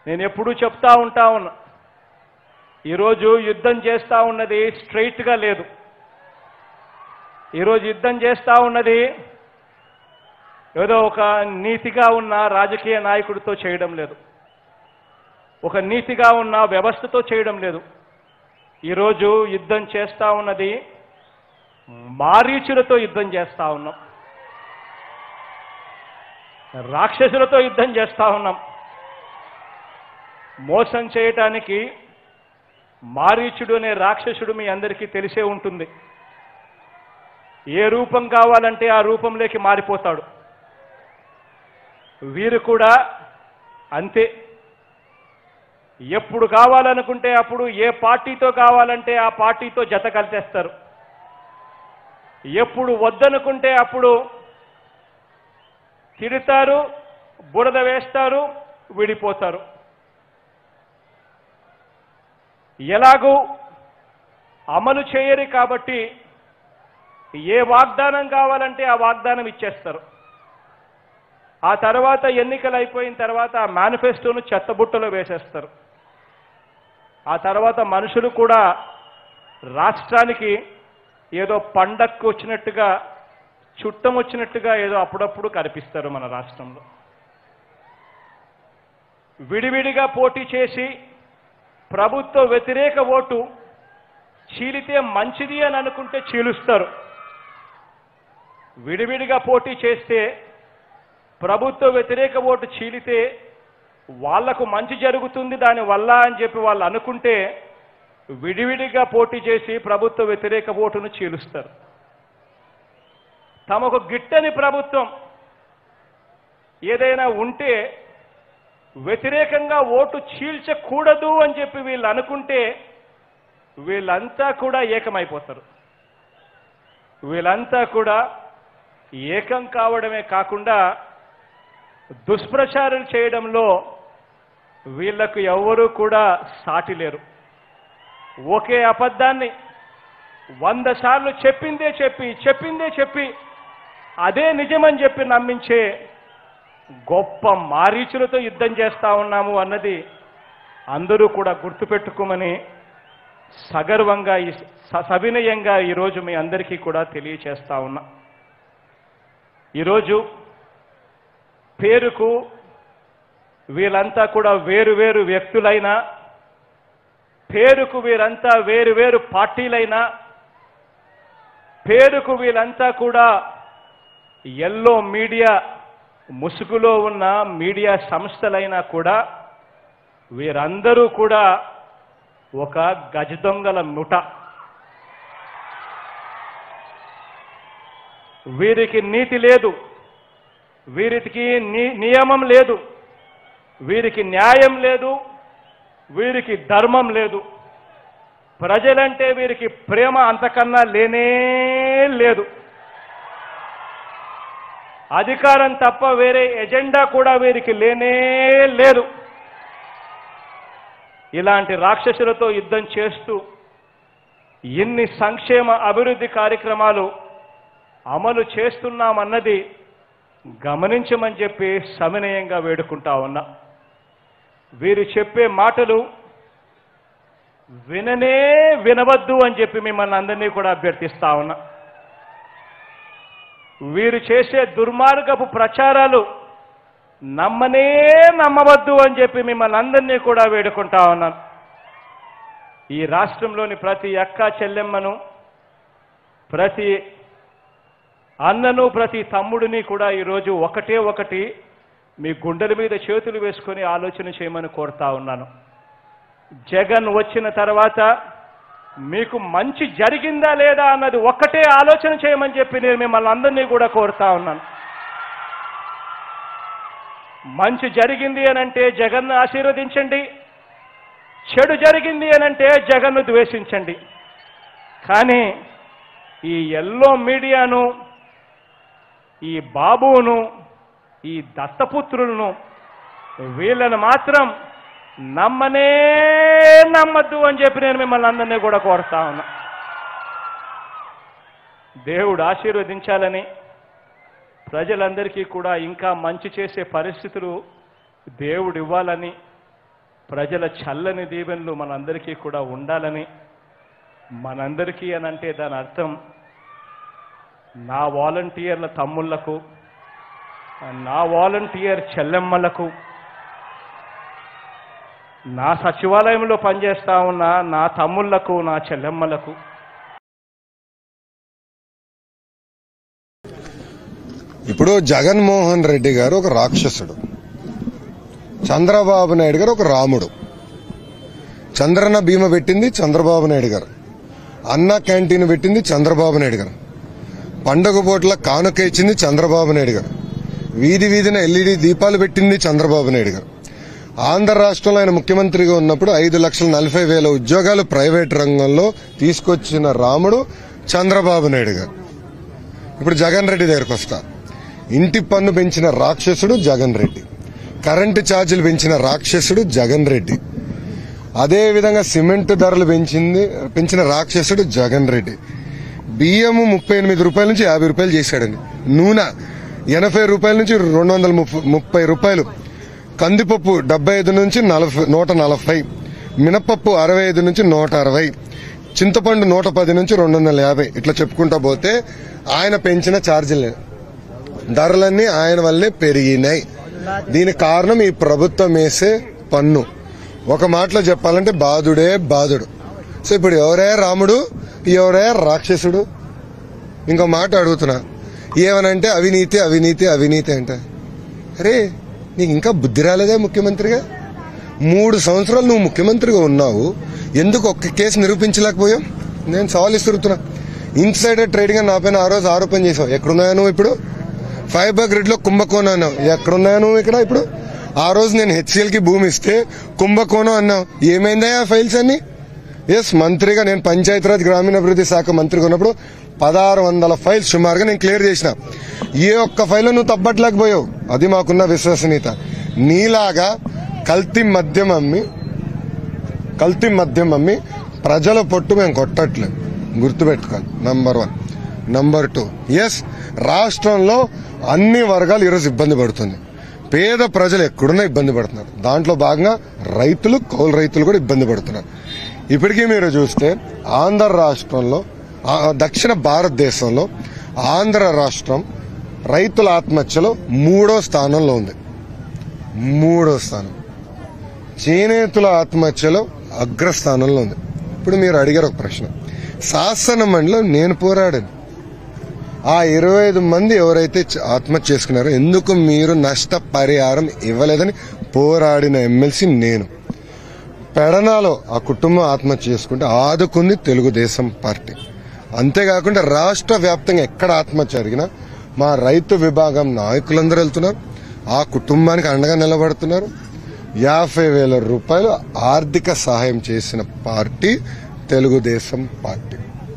నేను ఎప్పుడూ చెప్తా ఉంటా ఉన్నా ఈరోజు యుద్ధం చేస్తా ఉన్నది స్ట్రైట్గా లేదు ఈరోజు యుద్ధం చేస్తా ఉన్నది ఏదో ఒక నీతిగా ఉన్న రాజకీయ నాయకుడితో చేయడం లేదు ఒక నీతిగా ఉన్న వ్యవస్థతో చేయడం లేదు ఈరోజు యుద్ధం చేస్తా ఉన్నది మారీచులతో యుద్ధం చేస్తా ఉన్నాం రాక్షసులతో యుద్ధం చేస్తా ఉన్నాం మోసం చేయటానికి మారీచుడు అనే రాక్షసుడు మీ అందరికీ తెలిసే ఉంటుంది ఏ రూపం కావాలంటే ఆ రూపంలోకి మారిపోతాడు వీరు కూడా అంతే ఎప్పుడు కావాలనుకుంటే అప్పుడు ఏ పార్టీతో కావాలంటే ఆ పార్టీతో జత కలిసేస్తారు ఎప్పుడు వద్దనుకుంటే అప్పుడు తిడతారు బురద వేస్తారు విడిపోతారు ఎలాగూ అమలు చేయరు కాబట్టి ఏ వాగ్దానం కావాలంటే ఆ వాగ్దానం ఇచ్చేస్తారు ఆ తర్వాత ఎన్నికలు అయిపోయిన తర్వాత ఆ మేనిఫెస్టోను చెత్తబుట్టలో వేసేస్తారు ఆ తర్వాత మనుషులు కూడా రాష్ట్రానికి ఏదో పండక్కు వచ్చినట్టుగా చుట్టం వచ్చినట్టుగా ఏదో అప్పుడప్పుడు కనిపిస్తారు మన రాష్ట్రంలో విడివిడిగా పోటీ చేసి ప్రభుత్వ వ్యతిరేక ఓటు చీలితే మంచిది అని అనుకుంటే చీలుస్తారు విడివిడిగా పోటీ చేస్తే ప్రభుత్వ వ్యతిరేక ఓటు చీలితే వాళ్లకు మంచి జరుగుతుంది దాని వల్ల అని చెప్పి వాళ్ళు అనుకుంటే విడివిడిగా పోటీ చేసి ప్రభుత్వ వ్యతిరేక ఓటును చీలుస్తారు తమకు గిట్టని ప్రభుత్వం ఏదైనా ఉంటే వ్యతిరేకంగా ఓటు చీల్చకూడదు అని చెప్పి వీళ్ళు అనుకుంటే వీళ్ళంతా కూడా ఏకమైపోతారు వీళ్ళంతా కూడా ఏకం కావడమే కాకుండా దుష్ప్రచారం చేయడంలో వీళ్లకు ఎవరూ కూడా సాటి లేరు ఒకే అబద్ధాన్ని వంద సార్లు చెప్పిందే చెప్పి చెప్పిందే చెప్పి అదే నిజమని చెప్పి నమ్మించే గొప్ప మారీచులతో యుద్ధం చేస్తా ఉన్నాము అన్నది అందరూ కూడా గుర్తుపెట్టుకోమని సగర్వంగా ఈ స- సవినయంగా ఈరోజు మీ అందరికీ కూడా తెలియచేస్తా ఉన్నా ఈరోజు పేరుకు వీళ్ళంతా కూడా వేరు వేరు వ్యక్తులైనా పేరుకు వీరంతా వేరు వేరు పార్టీలైనా పేరుకు వీళ్ళంతా కూడా ఎల్లో మీడియా ముసుగులో ఉన్న మీడియా సంస్థలైనా కూడా వీరందరూ కూడా ఒక గజ దొంగల ముఠ వీరికి నీతి లేదు వీరికి ని- నియమం లేదు వీరికి న్యాయం లేదు వీరికి ధర్మం లేదు ప్రజలంటే వీరికి ప్రేమ అంతకన్నా లేనే లేదు అధికారం తప్ప వేరే ఎజెండా కూడా వీరికి లేనే లేదు ఇలాంటి రాక్షసులతో యుద్ధం చేస్తూ ఎన్ని సంక్షేమ అభివృద్ధి కార్యక్రమాలు అమలు చేస్తున్నామన్నది గమనించమని చెప్పి సవినయంగా వేడుకుంటా ఉన్నా వీరు చెప్పే మాటలు విననే వినవద్దు అని చెప్పి మిమ్మల్ని అందరినీ కూడా అభ్యర్థిస్తా ఉన్నా వీరు చేసే దుర్మార్గపు ప్రచారాలు నమ్మనే నమ్మవద్దు అని చెప్పి మిమ్మల్ని అందరినీ కూడా వేడుకుంటా ఉన్నాను ఈ రాష్ట్రంలోని ప్రతి అక్క చెల్లెమ్మను ప్రతి అన్నను ప్రతి తమ్ముడిని కూడా ఈరోజు ఒకటే ఒకటి మీ గుండెల మీద చేతులు వేసుకొని ఆలోచన చేయమని కోరుతా ఉన్నాను జగన్ వచ్చిన తర్వాత మీకు మంచి జరిగిందా లేదా అన్నది ఒక్కటే ఆలోచన చేయమని చెప్పి నేను మిమ్మల్ని అందరినీ కూడా కోరుతా ఉన్నాను మంచి జరిగింది అనంటే జగన్ను ఆశీర్వదించండి చెడు జరిగింది అనంటే జగన్ను ద్వేషించండి కానీ ఈ ఎల్లో మీడియాను ఈ బాబును ఈ దత్తపుత్రులను వీళ్ళని మాత్రం నమ్మనే నమ్మద్దు అని చెప్పి నేను మిమ్మల్ని అందరినీ కూడా కోరుతా ఉన్నా దేవుడు ఆశీర్వదించాలని ప్రజలందరికీ కూడా ఇంకా మంచి చేసే పరిస్థితులు దేవుడు ఇవ్వాలని ప్రజల చల్లని దీవెనలు మనందరికీ కూడా ఉండాలని మనందరికీ అని అంటే దాని అర్థం నా వాలంటీర్ల తమ్ముళ్లకు నా వాలంటీర్ చెల్లెమ్మలకు నా సచివాలయంలో పనిచేస్తా ఉన్న నా తమ్ముళ్లకు నా చెల్లెమ్మలకు ఇప్పుడు జగన్మోహన్ రెడ్డి గారు ఒక రాక్షసుడు చంద్రబాబు నాయుడు గారు ఒక రాముడు చంద్రన్న బీమ పెట్టింది చంద్రబాబు నాయుడు గారు అన్న క్యాంటీన్ పెట్టింది చంద్రబాబు నాయుడు గారు పండగ పూట్ల కానుక ఇచ్చింది చంద్రబాబు నాయుడు గారు వీధి వీధిన ఎల్ఈడి దీపాలు పెట్టింది చంద్రబాబు నాయుడు గారు ఆంధ్ర రాష్ట్రంలో ఆయన ముఖ్యమంత్రిగా ఉన్నప్పుడు ఐదు లక్షల నలభై వేల ఉద్యోగాలు ప్రైవేట్ రంగంలో తీసుకొచ్చిన రాముడు చంద్రబాబు నాయుడు గారు ఇప్పుడు జగన్ రెడ్డి దగ్గరకు వస్తా ఇంటి పన్ను పెంచిన రాక్షసుడు జగన్ రెడ్డి కరెంటు ఛార్జీలు పెంచిన రాక్షసుడు జగన్ రెడ్డి అదే విధంగా సిమెంట్ ధరలు పెంచింది పెంచిన రాక్షసుడు జగన్ రెడ్డి బియ్యము ముప్పై ఎనిమిది రూపాయల నుంచి యాభై రూపాయలు చేశాడండి నూనె ఎనభై రూపాయల నుంచి రెండు వందల ముప్ప- ముప్పై రూపాయలు కందిపప్పు డెబ్బై ఐదు నుంచి నలభై నూట నలభై మినపప్పు అరవై ఐదు నుంచి నూట అరవై చింతపండు నూట పది నుంచి రెండు వందల యాభై ఇట్లా చెప్పుకుంటా పోతే ఆయన పెంచిన ఛార్జీలు ధరలన్నీ ఆయన వల్లే పెరిగినాయి దీనికి కారణం ఈ ప్రభుత్వం వేసే పన్ను ఒక మాటలో చెప్పాలంటే బాధుడే బాధుడు సో ఇప్పుడు ఎవరే రాముడు ఎవరే రాక్షసుడు ఇంకో మాట అడుగుతున్నా ఏమనంటే అవినీతి అవినీతి అవినీతి అంటే అరే నీకు ఇంకా బుద్ధి రాలేదా ముఖ్యమంత్రిగా మూడు సంవత్సరాలు నువ్వు ముఖ్యమంత్రిగా ఉన్నావు ఎందుకు ఒక్క కేసు నిరూపించలేకపోయావు నేను సవాల్ ఇస్తున్నా ఇన్సైడర్ ట్రేడింగ్ అని నా పైన ఆ రోజు ఆరోపణ చేసావు ఎక్కడున్నాయా నువ్వు ఇప్పుడు ఫైబర్ గ్రిడ్ లో కుంభకోణం అన్నావు ఎక్కడున్నాయా నువ్వు ఇక్కడ ఇప్పుడు ఆ రోజు నేను హెచ్సిఎల్ కి భూమి ఇస్తే కుంభకోణం అన్నావు ఏమైందా ఆ ఫైల్స్ అన్ని ఎస్ మంత్రిగా నేను పంచాయతీరాజ్ గ్రామీణాభివృద్ధి శాఖ మంత్రిగా ఉన్నప్పుడు పదహారు వందల ఫైల్స్ సుమారుగా నేను క్లియర్ చేసిన ఏ ఒక్క ఫైల్ నువ్వు తప్పట్లేకపోయావు అది మాకున్న విశ్వసనీయత నీలాగా కల్తీ మద్యం అమ్మి కల్తీ మద్యం అమ్మి ప్రజల పొట్టు మేము కొట్టట్లేదు గుర్తుపెట్టుకోవాలి నంబర్ వన్ నంబర్ టూ ఎస్ రాష్ట్రంలో అన్ని వర్గాలు ఈరోజు ఇబ్బంది పడుతుంది పేద ప్రజలు ఎక్కడున్నా ఇబ్బంది పడుతున్నారు దాంట్లో భాగంగా రైతులు కౌలు రైతులు కూడా ఇబ్బంది పడుతున్నారు ఇప్పటికీ మీరు చూస్తే ఆంధ్ర రాష్ట్రంలో ఆ, దక్షిణ భారతదేశంలో ఆంధ్ర రాష్ట్రం రైతుల ఆత్మహత్యలో మూడో స్థానంలో ఉంది మూడో స్థానం చేనేతుల ఆత్మహత్యలో అగ్రస్థానంలో ఉంది ఇప్పుడు మీరు అడిగారు ఒక ప్రశ్న శాసన మండలిలో నేను పోరాడాను ఆ ఇరవై ఐదు మంది ఎవరైతే చ- ఆత్మహత్య చేసుకున్నారో ఎందుకు మీరు నష్ట పరిహారం ఇవ్వలేదని పోరాడిన ఎమ్మెల్సీ నేను పెడనాలో ఆ కుటుంబం ఆత్మహత్య చేసుకుంటే ఆదుకుంది తెలుగుదేశం పార్టీ అంతేకాకుండా రాష్ట్ర వ్యాప్తంగా ఎక్కడ ఆత్మహత్య జరిగినా మా రైతు విభాగం నాయకులందరూ వెళ్తున్నారు ఆ కుటుంబానికి అండగా నిలబడుతున్నారు యాభై వేల రూపాయలు ఆర్థిక సహాయం చేసిన పార్టీ తెలుగుదేశం పార్టీ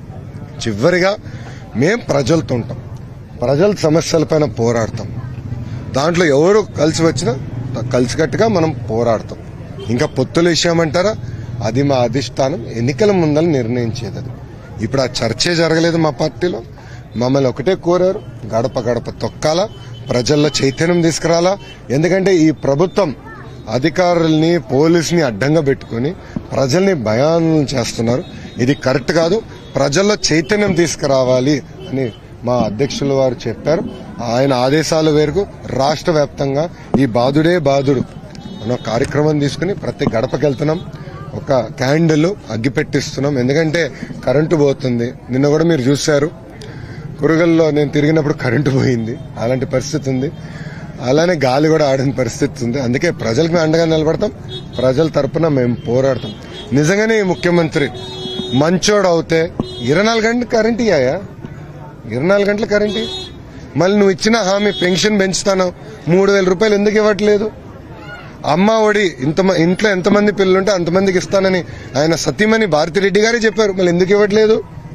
చివరిగా మేం ప్రజలతో ఉంటాం ప్రజల సమస్యలపైన పోరాడతాం దాంట్లో ఎవరు కలిసి వచ్చినా కలిసికట్టుగా మనం పోరాడతాం ఇంకా పొత్తుల విషయం అంటారా అది మా అధిష్టానం ఎన్నికల ముందర నిర్ణయించేది అది ఇప్పుడు ఆ చర్చే జరగలేదు మా పార్టీలో మమ్మల్ని ఒకటే కోరారు గడప గడప తొక్కాలా ప్రజల్లో చైతన్యం తీసుకురాలా ఎందుకంటే ఈ ప్రభుత్వం అధికారుల్ని పోలీసుని అడ్డంగా పెట్టుకుని ప్రజల్ని భయానం చేస్తున్నారు ఇది కరెక్ట్ కాదు ప్రజల్లో చైతన్యం తీసుకురావాలి అని మా అధ్యక్షుల వారు చెప్పారు ఆయన ఆదేశాల మేరకు రాష్ట్ర వ్యాప్తంగా ఈ బాధుడే బాధుడు అనే కార్యక్రమం తీసుకుని ప్రతి గడపకి వెళ్తున్నాం ఒక క్యాండిల్ అగ్గి పెట్టిస్తున్నాం ఎందుకంటే కరెంటు పోతుంది నిన్న కూడా మీరు చూశారు కురగల్లో నేను తిరిగినప్పుడు కరెంటు పోయింది అలాంటి పరిస్థితి ఉంది అలానే గాలి కూడా ఆడిన పరిస్థితి ఉంది అందుకే ప్రజలకు మేము అండగా నిలబడతాం ప్రజల తరపున మేము పోరాడతాం నిజంగానే ఈ ముఖ్యమంత్రి మంచోడు అవుతే ఇరవై నాలుగు గంటలు కరెంట్ ఇయ్యాయా ఇరవై నాలుగు గంటల కరెంట్ ఇయ్యి. మళ్ళీ నువ్వు ఇచ్చిన హామీ పెన్షన్ పెంచుతాను మూడు వేల రూపాయలు ఎందుకు ఇవ్వట్లేదు అమ్మ ఒడి ఇంత ఇంట్లో ఎంతమంది పిల్లలుంటే అంతమందికి ఇస్తానని ఆయన సతీమణి భారతిరెడ్డి గారే చెప్పారు మళ్ళీ ఎందుకు ఇవ్వట్లేదు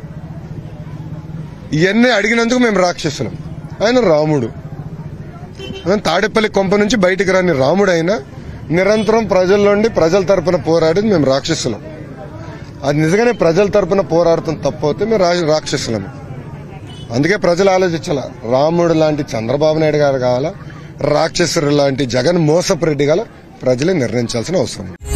ఇవన్నీ అడిగినందుకు మేము రాక్షసులం ఆయన రాముడు ఆయన తాడేపల్లి కొంప నుంచి బయటికి రాని రాముడు అయినా నిరంతరం ప్రజల్లోండి ప్రజల తరపున పోరాడేది మేము రాక్షసులం అది నిజంగానే ప్రజల తరపున పోరాడటం తప్పవుతే మేము రా- రాక్షసులం అందుకే ప్రజలు ఆలోచించాల రాముడు లాంటి చంద్రబాబు నాయుడు గారు కావాలా రాక్షసుడు లాంటి జగన్ మోసపు రెడ్డి గల ప్రజలే నిర్ణయించాల్సిన అవసరం ఉంది.